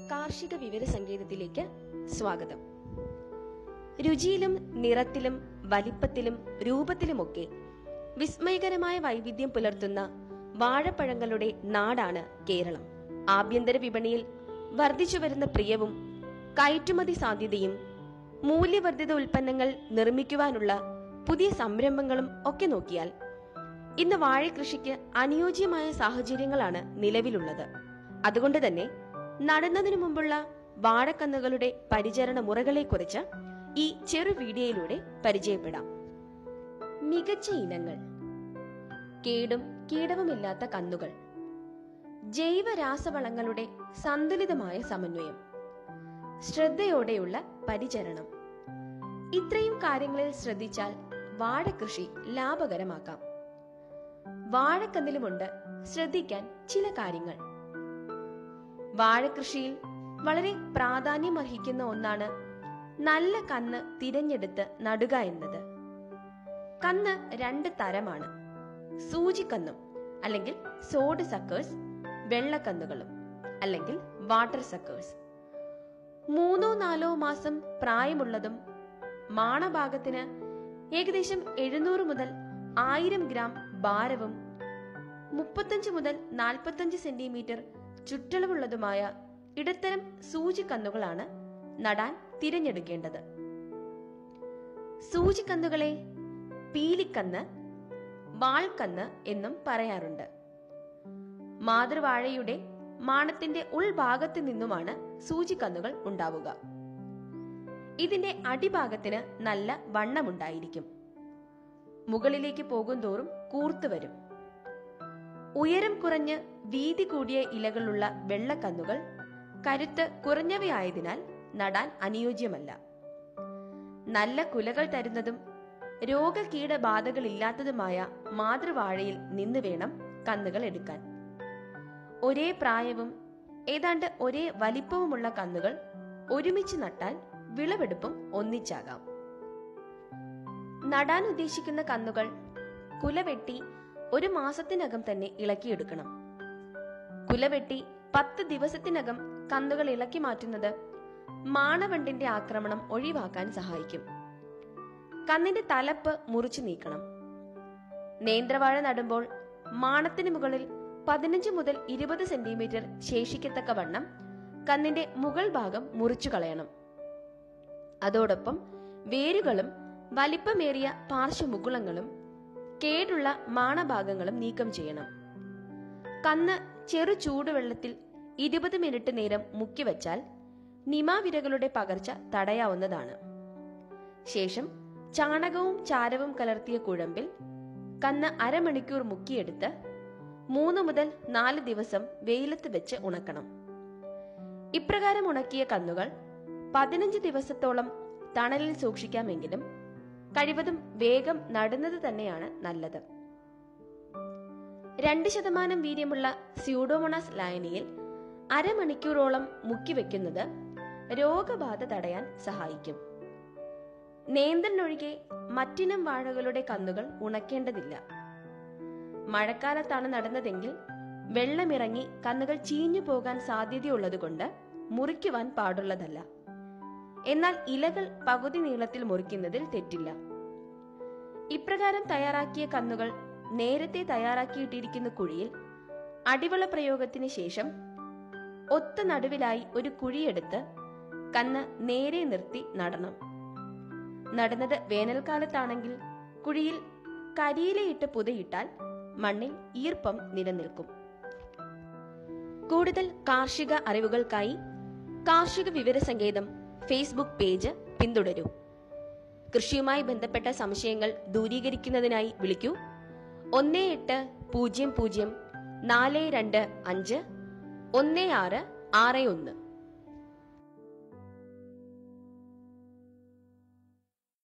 കാർഷിക വിവര സങ്കേതത്തിലേക്ക് സ്വാഗതം രുചിയിലും നിറത്തിലും വലിപ്പത്തിലും രൂപത്തിലുമൊക്കെ വിസ്മയകരമായ വൈവിധ്യം പുലർത്തുന്ന വാഴപ്പഴങ്ങളുടെ നാടാണ് കേരളം ആഭ്യന്തര വിപണിയിൽ വർദ്ധിച്ചു വരുന്ന പ്രിയവും കയറ്റുമതി സാധ്യതയും മൂല്യവർദ്ധിത ഉൽപ്പന്നങ്ങൾ നിർമ്മിക്കുവാനുള്ള പുതിയ സംരംഭങ്ങളും ഒക്കെ നോക്കിയാൽ ഇന്ന് വാഴകൃഷിക്ക് അനുയോജ്യമായ സാഹചര്യങ്ങളാണ് നിലവിലുള്ളത് അതുകൊണ്ട് തന്നെ നടുന്നതിനു മുമ്പുള്ള വാഴക്കന്നുകളുടെ പരിചരണ മുറകളെക്കുറിച്ച് ഈ ചെറു വീഡിയോയിലൂടെ പരിചയപ്പെടാം മികച്ച ഇനങ്ങൾ കേടും കീടവുമില്ലാത്ത കന്നുകൾ ജൈവ രാസവളങ്ങളുടെ സന്തുലിതമായ സമന്വയം ശ്രദ്ധയോടെയുള്ള പരിചരണം ഇത്രയും കാര്യങ്ങളിൽ ശ്രദ്ധിച്ചാൽ വാഴകൃഷി ലാഭകരമാക്കാം വാഴക്കന്നിലുമുണ്ട് ശ്രദ്ധിക്കാൻ ചില കാര്യങ്ങൾ വാഴകൃഷിയിൽ വളരെ പ്രാധാന്യമർഹിക്കുന്ന ഒന്നാണ് നല്ല കന്ന് തിരഞ്ഞെടുത്ത് നടുക എന്നത് കന്ന് രണ്ട് തരമാണ് സൂചിക്കന്നും അല്ലെങ്കിൽ സോഡ് സക്കേഴ്സ് വെള്ളക്കന്നുകളും അല്ലെങ്കിൽ വാട്ടർ സക്കേഴ്സ് മൂന്നോ നാലോ മാസം പ്രായമുള്ളതും മാണഭാഗത്തിന് ഏകദേശം എഴുന്നൂറ് മുതൽ ആയിരം ഗ്രാം ഭാരവും മുപ്പത്തഞ്ച് മുതൽ നാൽപ്പത്തഞ്ച് സെന്റിമീറ്റർ ചുറ്റളവുള്ളതുമായ ഇടത്തരം സൂചിക്കന്നുകളാണ് നടാൻ തിരഞ്ഞെടുക്കേണ്ടത് സൂചിക്കന്നുകളെ പീലിക്കന്ന് വാൾക്കന്ന് എന്നും പറയാറുണ്ട് മാതൃവാഴയുടെ മാണത്തിന്റെ ഉൾഭാഗത്ത് നിന്നുമാണ് സൂചിക്കന്നുകൾ ഉണ്ടാവുക ഇതിന്റെ അടിഭാഗത്തിന് നല്ല വണ്ണമുണ്ടായിരിക്കും മുകളിലേക്ക് പോകുന്തോറും കൂർത്തു വരും ഉയരം കുറഞ്ഞ് വീതി കൂടിയ ഇലകളുള്ള വെള്ളക്കന്നുകൾ കരുത്ത് കുറഞ്ഞവയായതിനാൽ നടാൻ അനുയോജ്യമല്ല നല്ല കുലകൾ തരുന്നതും രോഗകീടബാധകളില്ലാത്തതുമായ മാതൃവാഴയിൽ നിന്ന് വേണം കന്നുകൾ എടുക്കാൻ ഒരേ പ്രായവും ഏതാണ്ട് ഒരേ വലിപ്പവുമുള്ള കന്നുകൾ ഒരുമിച്ച് നട്ടാൽ വിളവെടുപ്പും ഒന്നിച്ചാകാം നടാൻ ഉദ്ദേശിക്കുന്ന കന്നുകൾ കുലവെട്ടി ഒരു മാസത്തിനകം തന്നെ ഇളക്കിയെടുക്കണം കുലവെട്ടി പത്ത് ദിവസത്തിനകം കന്നുകൾ ഇളക്കി മാറ്റുന്നത് മാണവണ്ടിന്റെ ആക്രമണം ഒഴിവാക്കാൻ സഹായിക്കും കന്നിന്റെ തലപ്പ് മുറിച്ചു നീക്കണം നേന്ത്രവാഴ നടുമ്പോൾ മാണത്തിന് മുകളിൽ പതിനഞ്ച് മുതൽ ഇരുപത് സെന്റിമീറ്റർ ശേഷിക്കത്തക്ക വണ്ണം കന്നിന്റെ മുകൾ ഭാഗം മുറിച്ചു കളയണം അതോടൊപ്പം വേരുകളും വലിപ്പമേറിയ പാർശ്വമുകുളങ്ങളും കേടുള്ള മാണഭാഗങ്ങളും നീക്കം ചെയ്യണം കന്ന് ചെറു ചൂടുവെള്ളത്തിൽ ഇരുപത് മിനിറ്റ് നേരം മുക്കി വച്ചാൽ നിമാവിരകളുടെ പകർച്ച തടയാവുന്നതാണ് ശേഷം ചാണകവും ചാരവും കലർത്തിയ കുഴമ്പിൽ കന്ന് അരമണിക്കൂർ മുക്കിയെടുത്ത് മൂന്ന് മുതൽ നാല് ദിവസം വെയിലത്ത് വെച്ച് ഉണക്കണം ഇപ്രകാരം ഉണക്കിയ കന്നുകൾ പതിനഞ്ച് ദിവസത്തോളം തണലിൽ സൂക്ഷിക്കാമെങ്കിലും കഴിവതും വേഗം നടുന്നത് തന്നെയാണ് നല്ലത് രണ്ട് ശതമാനം വീര്യമുള്ള സ്യൂഡോമോണാസ് ലായനിയിൽ അരമണിക്കൂറോളം മുക്കിവെക്കുന്നത് രോഗബാധ തടയാൻ സഹായിക്കും നേന്ത്രനൊഴികെ മറ്റിനം വാഴകളുടെ കന്നുകൾ ഉണക്കേണ്ടതില്ല മഴക്കാലത്താണ് നടന്നതെങ്കിൽ വെള്ളമിറങ്ങി കന്നുകൾ ചീഞ്ഞു പോകാൻ സാധ്യതയുള്ളതുകൊണ്ട് മുറിക്കുവാൻ പാടുള്ളതല്ല എന്നാൽ ഇലകൾ പകുതി നീളത്തിൽ മുറിക്കുന്നതിൽ തെറ്റില്ല ഇപ്രകാരം തയ്യാറാക്കിയ കന്നുകൾ നേരത്തെ തയ്യാറാക്കിയിട്ടിരിക്കുന്ന കുഴിയിൽ അടിവള പ്രയോഗത്തിന് ശേഷം ഒത്ത നടുവിലായി ഒരു കുഴിയെടുത്ത് കന്ന് നേരെ നിർത്തി നടണം നടുന്നത് വേനൽക്കാലത്താണെങ്കിൽ കുഴിയിൽ കരിയിലയിട്ട് പുതയിട്ടാൽ മണ്ണിൽ ഈർപ്പം നിലനിൽക്കും കൂടുതൽ കാർഷിക അറിവുകൾക്കായി കാർഷിക വിവര സങ്കേതം ഫേസ്ബുക്ക് പേജ് പിന്തുടരൂ കൃഷിയുമായി ബന്ധപ്പെട്ട സംശയങ്ങൾ ദൂരീകരിക്കുന്നതിനായി വിളിക്കൂ ഒന്ന് എട്ട് പൂജ്യം പൂജ്യം നാല് രണ്ട് അഞ്ച് ഒന്ന് ആറ് ആറ് ഒന്ന്